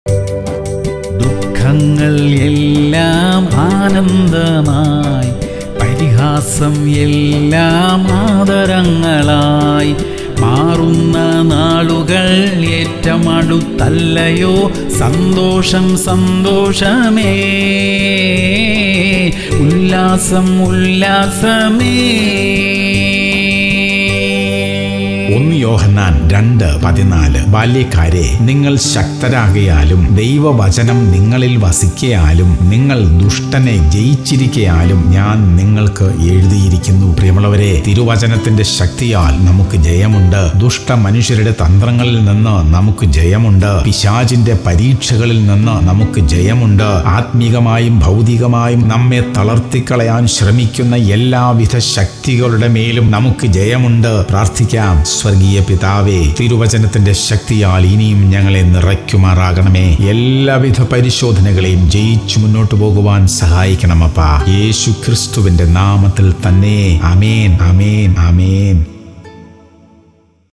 ദുഃഖങ്ങൾ എല്ലാം ആനന്ദമായി പരിഹാസം എല്ലാം ആദരങ്ങളായി മാറുന്ന നാളുകൾ ഏറ്റമടുത്തല്ലയോ സന്തോഷം സന്തോഷമേ ഉല്ലാസം ഉല്ലാസമേ ഒന്ന് യോഹന്നാൻ രണ്ട് പതിനാല് ബാല്യക്കാരെ നിങ്ങൾ ശക്തരാകയാലും ദൈവവചനം നിങ്ങളിൽ വസിക്കയാലും നിങ്ങൾ ദുഷ്ടനെ ജയിച്ചിരിക്കയാലും ഞാൻ നിങ്ങൾക്ക് എഴുതിയിരിക്കുന്നു പ്രിയമുള്ളവരെ തിരുവചനത്തിന്റെ ശക്തിയാൽ നമുക്ക് ജയമുണ്ട് ദുഷ്ട മനുഷ്യരുടെ തന്ത്രങ്ങളിൽ നിന്ന് നമുക്ക് ജയമുണ്ട് പിശാചിന്റെ പരീക്ഷകളിൽ നിന്ന് നമുക്ക് ജയമുണ്ട് ആത്മീകമായും ഭൗതികമായും നമ്മെ തളർത്തിക്കളയാൻ ശ്രമിക്കുന്ന എല്ലാവിധ ശക്തികളുടെ മേലും നമുക്ക് ജയമുണ്ട് പ്രാർത്ഥിക്കാം സ്വർഗീയ പിതാവേ തിരുവചനത്തിന്റെ ശക്തിയാൽ ഇനിയും ഞങ്ങളെ നിറയ്ക്കുമാറാകണമേ എല്ലാവിധ പരിശോധനകളെയും ജയിച്ചു മുന്നോട്ട് പോകുവാൻ സഹായിക്കണമപ്പാ യേശു ക്രിസ്തുവിന്റെ നാമത്തിൽ തന്നെ അമേൻ അമേൻ അമേൻ